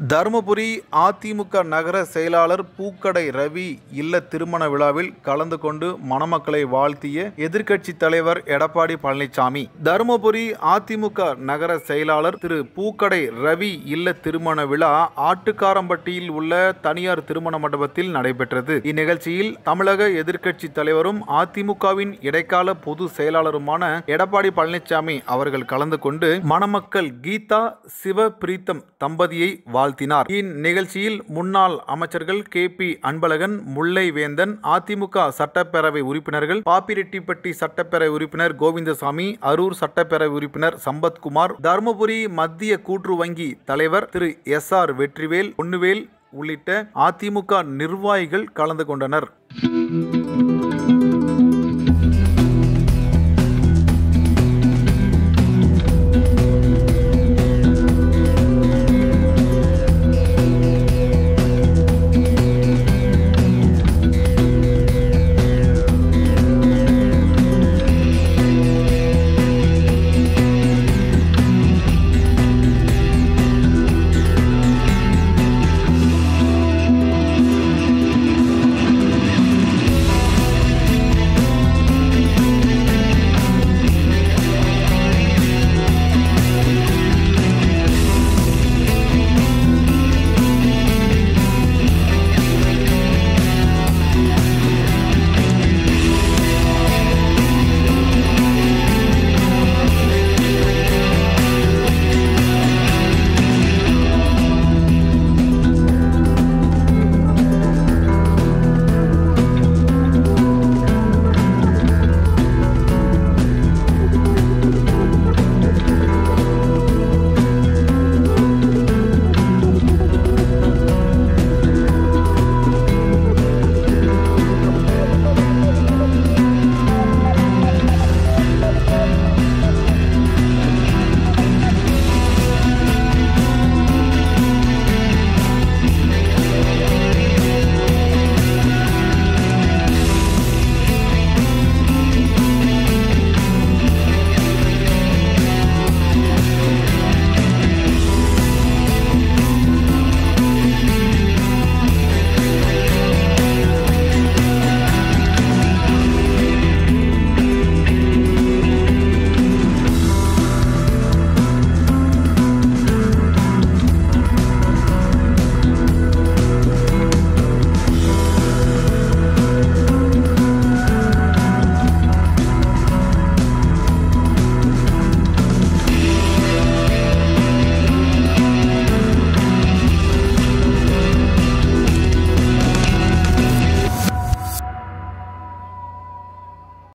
தருமபுரி அதிமுக நகர செயலாளர் பூக்கடை ரவி இல்ல திருமண விழாவில் கலந்து கொண்டு மணமக்களை வாழ்த்திய எதிர்க்கட்சி தலைவர் எடப்பாடி பழனிசாமி தருமபுரி அதிமுக நகர செயலாளர் திரு பூக்கடை ரவி இல்ல திருமண விழா ஆட்டுக்காரம்பட்டியில் உள்ள தனியார் திருமண மண்டபத்தில் நடைபெற்றது இந்நிகழ்ச்சியில் தமிழக எதிர்க்கட்சி தலைவரும் அதிமுகவின் இடைக்கால பொது செயலாளருமான எடப்பாடி பழனிசாமி அவர்கள் கலந்து கொண்டு மணமக்கள் கீதா சிவ பிரீத்தம் தம்பதியை வாழ்த்தினார் இந்நிகழ்ச்சியில் முன்னாள் அமைச்சர்கள் கே பி அன்பழகன் முல்லை வேந்தன் அதிமுக சட்டப்பேரவை உறுப்பினர்கள் பாப்பிரெட்டிப்பட்டி சட்டப்பேரவை உறுப்பினர் கோவிந்தசாமி அரூர் சட்டப்பேரவை உறுப்பினர் சம்பத்குமார் தருமபுரி மத்திய கூற்று வங்கி தலைவர் திரு எஸ் ஆர் வெற்றிவேல் பொன்னுவேல் உள்ளிட்ட அதிமுக நிர்வாகிகள் கலந்து கொண்டனர்